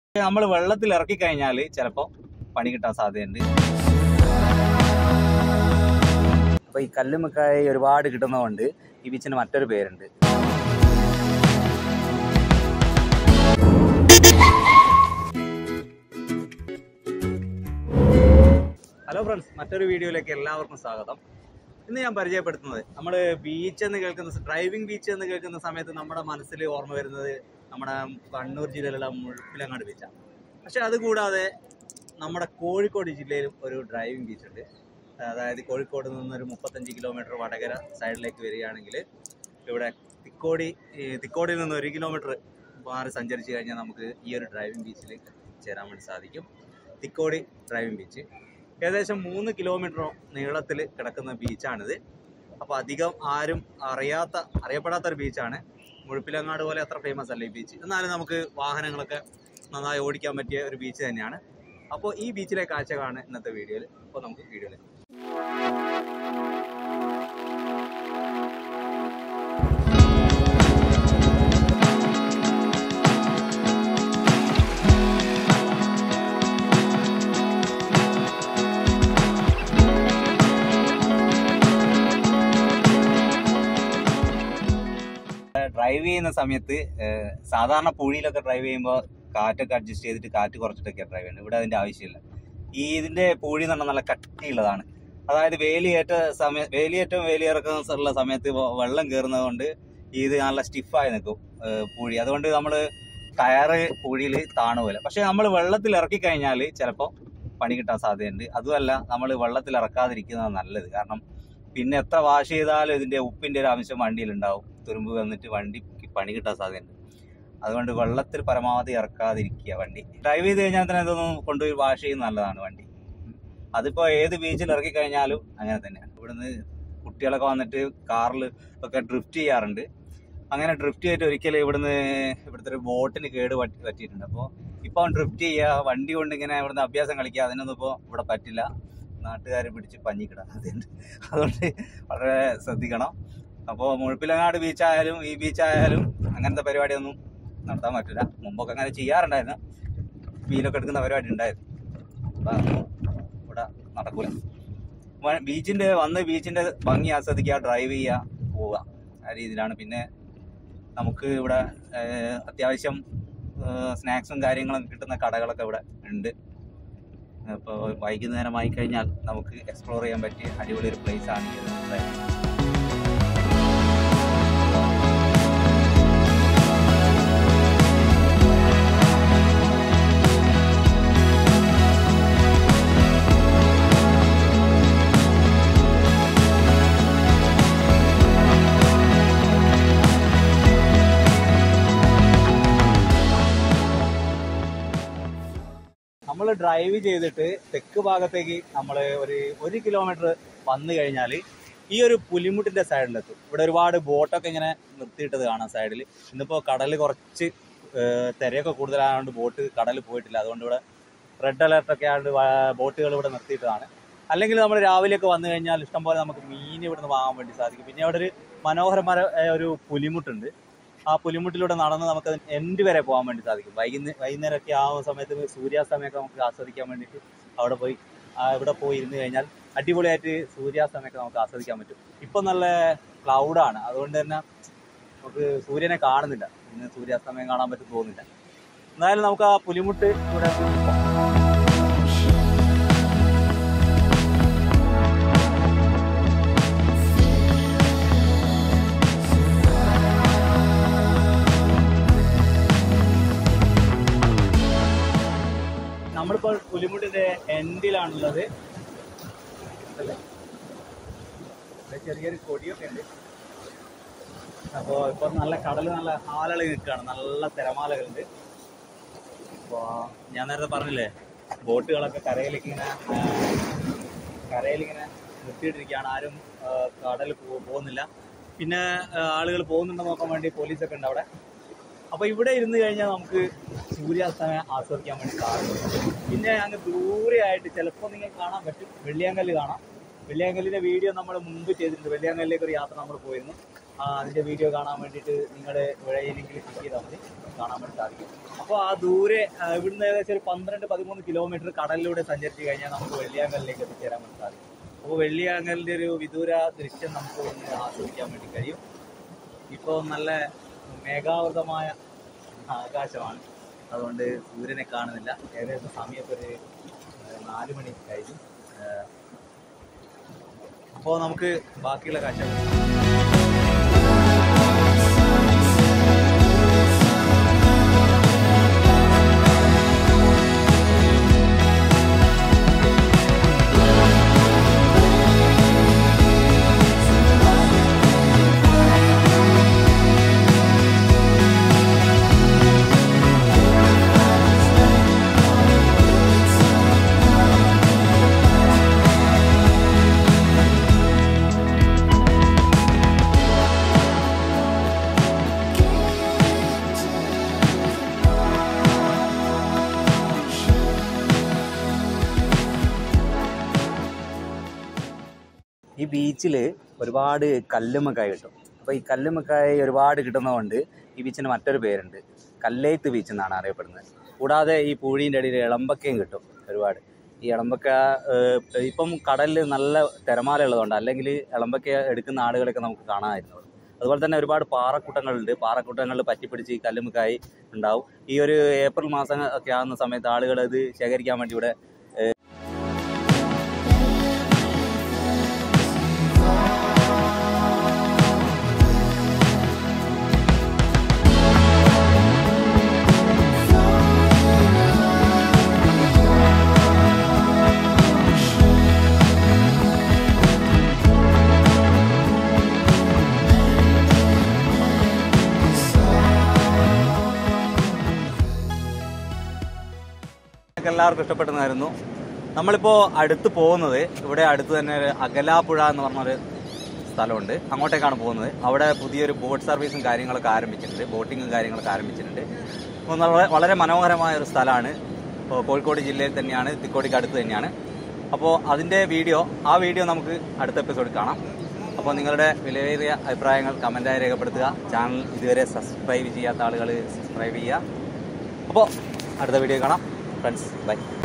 നമ്മൾ വെള്ളത്തിൽ ഇറക്കി കഴിഞ്ഞാൽ ചിലപ്പോൾ പണി കിട്ടാൻ സാധ്യതയുണ്ട് അപ്പൊ ഈ കല്ലുമ്മക്കായ ഒരുപാട് കിട്ടുന്നതുകൊണ്ട് ഈ ബീച്ചിന് മറ്റൊരു പേരുണ്ട് ഹലോ ഫ്രണ്ട്സ് മറ്റൊരു വീഡിയോയിലേക്ക് എല്ലാവർക്കും സ്വാഗതം ഇന്ന് ഞാൻ പരിചയപ്പെടുത്തുന്നത് നമ്മൾ ബീച്ച് എന്ന് കേൾക്കുന്ന ഡ്രൈവിംഗ് ബീച്ച് എന്ന് കേൾക്കുന്ന സമയത്ത് നമ്മുടെ മനസ്സിൽ ഓർമ്മ വരുന്നത് നമ്മുടെ കണ്ണൂർ ജില്ലയിലുള്ള മുഴപ്പിലങ്ങാട് ബീച്ചാണ് പക്ഷെ അതുകൂടാതെ നമ്മുടെ കോഴിക്കോട് ജില്ലയിലും ഒരു ഡ്രൈവിംഗ് ബീച്ച് ഉണ്ട് അതായത് കോഴിക്കോട് നിന്ന് ഒരു മുപ്പത്തഞ്ച് കിലോമീറ്റർ വടകര സൈഡിലേക്ക് വരികയാണെങ്കിൽ ഇവിടെ തിക്കോടി ഈ തിക്കോടിയിൽ നിന്ന് ഒരു കിലോമീറ്റർ മാറി സഞ്ചരിച്ച് കഴിഞ്ഞാൽ നമുക്ക് ഈ ഒരു ഡ്രൈവിംഗ് ബീച്ചിൽ ചേരാൻ വേണ്ടി സാധിക്കും തിക്കോടി ഡ്രൈവിംഗ് ബീച്ച് ഏകദേശം മൂന്ന് കിലോമീറ്റർ നീളത്തിൽ കിടക്കുന്ന ബീച്ചാണിത് അപ്പോൾ അധികം ആരും അറിയാത്ത അറിയപ്പെടാത്ത ഒരു ബീച്ചാണ് മുഴുപ്പിലങ്ങാട് പോലെ അത്ര ഫേമസ് അല്ല ഈ ബീച്ച് എന്നാലും നമുക്ക് വാഹനങ്ങളൊക്കെ നന്നായി ഓടിക്കാൻ പറ്റിയ ഒരു ബീച്ച് തന്നെയാണ് അപ്പോൾ ഈ ബീച്ചിലെ കാഴ്ചകളാണ് ഇന്നത്തെ വീഡിയോയിൽ അപ്പോൾ നമുക്ക് വീഡിയോയിൽ ഡ്രൈവ് ചെയ്യുന്ന സമയത്ത് ഏഹ്, സാധാരണ പുഴിയിലൊക്കെ ഡ്രൈവ് ചെയ്യുമ്പോൾ കാറ്റൊക്കെ അഡ്ജസ്റ്റ് ചെയ്തിട്ട് കാറ്റ് കുറച്ചിട്ടൊക്കെ ഡ്രൈവ് ചെയ്യുന്നത് ഇവിടെ അതിന്റെ ആവശ്യമില്ല ഈ ഇതിന്റെ പൂഴി എന്ന് പറഞ്ഞാൽ നല്ല കട്ടിയുള്ളതാണ് അതായത് വേലിയേറ്റ സമയ വേലിയേറ്റവും വേലിയിറക്കുന്ന ഉള്ള സമയത്ത് വ- വെള്ളം കയറുന്നത് കൊണ്ട് ഇത് നല്ല സ്റ്റിഫായി നിൽക്കും ഏഹ്, പൂഴി അതുകൊണ്ട് നമ്മൾ ടയറ് പൂഴിയിൽ താണുപോലെ പക്ഷെ നമ്മൾ വെള്ളത്തിൽ ഇറക്കി കഴിഞ്ഞാൽ ചിലപ്പോൾ പണി കിട്ടാൻ സാധ്യതയുണ്ട് അതുമല്ല നമ്മൾ വെള്ളത്തിൽ ഇറക്കാതിരിക്കുന്നതാണ് നല്ലത് കാരണം പിന്നെ എത്ര വാഷ് ചെയ്താലും ഇതിന്റെ ഉപ്പിന്റെ ഒരു അംശം വണ്ടിയിലുണ്ടാവും തുരുമ്പ് വന്നിട്ട് വണ്ടി പണി കിട്ടാൻ സാധ്യതയുണ്ട് അതുകൊണ്ട് വെള്ളത്തിൽ പരമാവധി ഇറക്കാതിരിക്കുക വണ്ടി ഡ്രൈവ് ചെയ്ത് കഴിഞ്ഞാൽ തന്നെ ഇതൊന്നും കൊണ്ടുപോയി വാഷ് ചെയ്യുന്നത് നല്ലതാണ് വണ്ടി അതിപ്പോ ഏത് ബീച്ചിൽ ഇറക്കി കഴിഞ്ഞാലും അങ്ങനെ തന്നെയാണ് ഇവിടുന്ന് കുട്ടികളൊക്കെ വന്നിട്ട് കാറിൽ ഒക്കെ ഡ്രിഫ്റ്റ് ചെയ്യാറുണ്ട് അങ്ങനെ ഡ്രിഫ്റ്റ് ചെയ്തിട്ട് ഒരിക്കലും ഇവിടുന്ന് ഇവിടുത്തെ ഒരു ബോട്ടിന് കേട് പറ്റി പറ്റിയിട്ടുണ്ട് അപ്പോൾ ഇപ്പം ഡ്രിഫ്റ്റ് ചെയ്യുക വണ്ടി കൊണ്ട് ഇങ്ങനെ ഇവിടുന്ന് അഭ്യാസം കളിക്കുക അതിനൊന്നും ഇപ്പോൾ ഇവിടെ പറ്റില്ല നാട്ടുകാർ പിടിച്ച് പഞ്ഞിക്കിടാൻ അതുണ്ട് അതുകൊണ്ട് വളരെ ശ്രദ്ധിക്കണം അപ്പോൾ മുഴപ്പിലങ്ങാട് ബീച്ചായാലും ഈ ബീച്ചായാലും അങ്ങനത്തെ പരിപാടിയൊന്നും നടത്താൻ പറ്റില്ല മുമ്പൊക്കെ അങ്ങനെ ചെയ്യാറുണ്ടായിരുന്നു മീനൊക്കെ എടുക്കുന്ന പരിപാടി ഉണ്ടായിരുന്നു അപ്പം അതൊന്നും ഇവിടെ നടക്കൂല വ- ബീച്ചിന്റെ വന്ന് ബീച്ചിന്റെ ഭംഗി ആസ്വദിക്കുക ഡ്രൈവ് ചെയ്യുക പോവുക ആ രീതിയിലാണ് പിന്നെ നമുക്ക് ഇവിടെ ഏഹ്, അത്യാവശ്യം സ്നാക്സും കാര്യങ്ങളും കിട്ടുന്ന കടകളൊക്കെ ഇവിടെ ഉണ്ട് അപ്പോൾ വൈകുന്നേരമായി കഴിഞ്ഞാൽ നമുക്ക് എക്സ്പ്ലോർ ചെയ്യാൻ പറ്റിയ അടിപൊളി ഒരു പ്ലേസ് ആണ് ഈ ഒരു ഡ്രൈവിംഗ് നമ്മൾ ഡ്രൈവ് ചെയ്തിട്ട് തെക്ക് ഭാഗത്തേക്ക് നമ്മൾ ഒരു ഒരു കിലോമീറ്റർ വന്നു കഴിഞ്ഞാൽ ഈ ഒരു പുലിമുട്ടിന്റെ സൈഡിലെത്തും ഇവിടെ ഒരുപാട് ബോട്ടൊക്കെ ഇങ്ങനെ നിർത്തിയിട്ടത് കാണാം സൈഡിൽ ഇന്നിപ്പോൾ കടൽ കുറച്ച് ഏഹ്, തിരയൊക്കെ കൂടുതലായതുകൊണ്ട് ബോട്ട് കടലിൽ പോയിട്ടില്ല അതുകൊണ്ട് ഇവിടെ റെഡ് അലർട്ടൊക്കെ ആയതുകൊണ്ട് ബോട്ടുകൾ ഇവിടെ നിർത്തിയിട്ടതാണ് അല്ലെങ്കിൽ നമ്മൾ രാവിലെയൊക്കെ വന്നു കഴിഞ്ഞാൽ ഇഷ്ടംപോലെ നമുക്ക് മീൻ ഇവിടുന്ന് വാങ്ങാൻ വേണ്ടി സാധിക്കും പിന്നെ അവിടെ ഒരു മനോഹരമായ ഏഹ്, ഒരു പുലിമുട്ടുണ്ട് ആ പുലിമുട്ടിലൂടെ നടന്ന് നമുക്ക് എൻഡ് വരെ പോകാൻ വേണ്ടി സാധിക്കും വൈകുന്നേരം വൈകുന്നേരമൊക്കെ ആ സമയത്ത് സൂര്യാസ്തമയമൊക്കെ നമുക്ക് ആസ്വദിക്കാൻ വേണ്ടിയിട്ട് അവിടെ പോയി ആ ഇവിടെ പോയി ഇരുന്ന് കഴിഞ്ഞാൽ അടിപൊളിയായിട്ട് സൂര്യാസ്തമയമൊക്കെ നമുക്ക് ആസ്വദിക്കാൻ പറ്റും ഇപ്പം നല്ല ക്ലൗഡാണ് അതുകൊണ്ട് തന്നെ നമുക്ക് സൂര്യനെ കാണുന്നില്ല ഇന്ന് സൂര്യാസ്തമയം കാണാൻ പറ്റും തോന്നുന്നില്ല എന്നാലും നമുക്ക് ആ പുലിമുട്ട് ഇവിടെ ഒന്ന് പോകാം. നമ്മളിപ്പോൾ പുലിമുട്ടിന്റെ എൻഡിലാണുള്ളത് അല്ലേ? ഇവിടെ ചെറിയൊരു കൊടിയൊക്കെ ഉണ്ട് അപ്പോൾ ഇപ്പൊ നല്ല കടൽ നല്ല ആലളി നിൽക്കുകയാണ് നല്ല തിരമാലകളുണ്ട് അപ്പോൾ ഞാൻ നേരത്തെ പറഞ്ഞില്ലേ ബോട്ടുകളൊക്കെ കരയിലേക്ക് ഇങ്ങനെ ആ, കരയിലിങ്ങനെ നിർത്തിയിട്ടിരിക്കുകയാണ് ആരും കടൽ പോകുന്നില്ല പിന്നെ ആളുകൾ പോകുന്നുണ്ടോ നോക്കാൻ വേണ്ടി പോലീസൊക്കെ ഉണ്ട് അവിടെ അപ്പൊ ഇവിടെ ഇരുന്ന് കഴിഞ്ഞാൽ നമുക്ക് സൂര്യാസ്തമയം ആസ്വദിക്കാൻ വേണ്ടി സാധിക്കും പിന്നെ അങ്ങ് ദൂരെയായിട്ട് ചിലപ്പോൾ നിങ്ങൾക്ക് കാണാൻ പറ്റും വെള്ളിയാങ്കല്ല് കാണാം വെള്ളിയാങ്കല്ലിന്റെ വീഡിയോ നമ്മൾ മുമ്പ് ചെയ്തിട്ടുണ്ട് വെള്ളിയാങ്കല്ലിലേക്ക് ഒരു യാത്ര നമ്മൾ പോയിരുന്നു ആ, അതിന്റെ വീഡിയോ കാണാൻ വേണ്ടിയിട്ട് നിങ്ങളുടെ വഴിയിലെങ്കിൽ ക്ലിക്ക് ചെയ്താൽ മതി കാണാൻ വേണ്ടി സാധിക്കും അപ്പോൾ ആ ദൂരെ ആ, ഇവിടുന്ന് ഏകദേശം ഒരു പന്ത്രണ്ട് പതിമൂന്ന് കിലോമീറ്റർ കടലിലൂടെ സഞ്ചരിച്ച് കഴിഞ്ഞാൽ നമുക്ക് വെള്ളിയാങ്കലിലേക്ക് എത്തിച്ചേരാൻ വേണ്ടി സാധിക്കും അപ്പോൾ വെള്ളിയാങ്കലിൻ്റെ ഒരു വിദൂര ദൃശ്യം നമുക്ക് ഒന്ന് ആസ്വദിക്കാൻ വേണ്ടി കഴിയും ഇപ്പോൾ നല്ല മേഘാവൃതമായ ആകാശമാണ് അതുകൊണ്ട് സൂര്യനെ കാണുന്നില്ല ഏകദേശം സമയത്തൊരു ഏഹ്, നാല് മണി കഴിഞ്ഞു അപ്പോൾ നമുക്ക് ബാക്കിയുള്ള കാഴ്ചകൾ ഈ ബീച്ചിൽ ഒരുപാട് കല്ലുമ്മക്കായ കിട്ടും അപ്പോൾ ഈ കല്ലുമ്മക്കായ ഒരുപാട് കിട്ടുന്നതുകൊണ്ട് ഈ ബീച്ചിന് മറ്റൊരു പേരുണ്ട് കല്ലേത്ത് ബീച്ച് എന്നാണ് അറിയപ്പെടുന്നത് കൂടാതെ ഈ പൂഴീൻ്റെ ഇടയിൽ ഇളമ്പക്കയും കിട്ടും ഒരുപാട് ഈ ഇളമ്പക്ക ഏഹ്, ഇപ്പം കടലിൽ നല്ല തിരമാല ഉള്ളതുകൊണ്ട് അല്ലെങ്കിൽ ഇളമ്പക്ക എടുക്കുന്ന ആളുകളൊക്കെ നമുക്ക് കാണാമായിരുന്നു അതുപോലെ തന്നെ ഒരുപാട് പാറക്കൂട്ടങ്ങളുണ്ട് പാറക്കൂട്ടങ്ങളിൽ പറ്റിപ്പിടിച്ച് ഈ കല്ലുമ്മക്കായി ഉണ്ടാവും ഈ ഒരു ഏപ്രിൽ മാസം ഒക്കെ ആകുന്ന സമയത്ത് ആളുകൾ ഇത് ശേഖരിക്കാൻ വേണ്ടി ഇവിടെ നിങ്ങൾക്ക് എല്ലാവർക്കും ഇഷ്ടപ്പെടുന്നതായിരുന്നു നമ്മളിപ്പോൾ അടുത്ത് പോകുന്നത് ഇവിടെ അടുത്ത് തന്നെ ഒരു അകലാപ്പുഴ എന്ന് പറഞ്ഞൊരു സ്ഥലമുണ്ട് അങ്ങോട്ടേക്കാണ് പോകുന്നത് അവിടെ പുതിയൊരു ബോട്ട് സർവീസും കാര്യങ്ങളൊക്കെ ആരംഭിച്ചിട്ടുണ്ട് ബോട്ടിങ്ങും കാര്യങ്ങളൊക്കെ ആരംഭിച്ചിട്ടുണ്ട് അപ്പോൾ വളരെ വളരെ മനോഹരമായ ഒരു സ്ഥലമാണ് ഇപ്പോൾ കോഴിക്കോട് ജില്ലയിൽ തന്നെയാണ് തിക്കോടിക്ക് അടുത്ത് തന്നെയാണ് അപ്പോൾ അതിൻ്റെ വീഡിയോ ആ വീഡിയോ നമുക്ക് അടുത്ത എപ്പിസോഡിൽ കാണാം അപ്പോൾ നിങ്ങളുടെ വിലയേറിയ അഭിപ്രായങ്ങൾ കമൻറ്റായി രേഖപ്പെടുത്തുക ചാനൽ ഇതുവരെ സബ്സ്ക്രൈബ് ചെയ്യാത്ത ആളുകൾ സബ്സ്ക്രൈബ് ചെയ്യുക അപ്പോൾ അടുത്ത വീഡിയോ കാണാം ഫ്രണ്ട്സ് ബൈ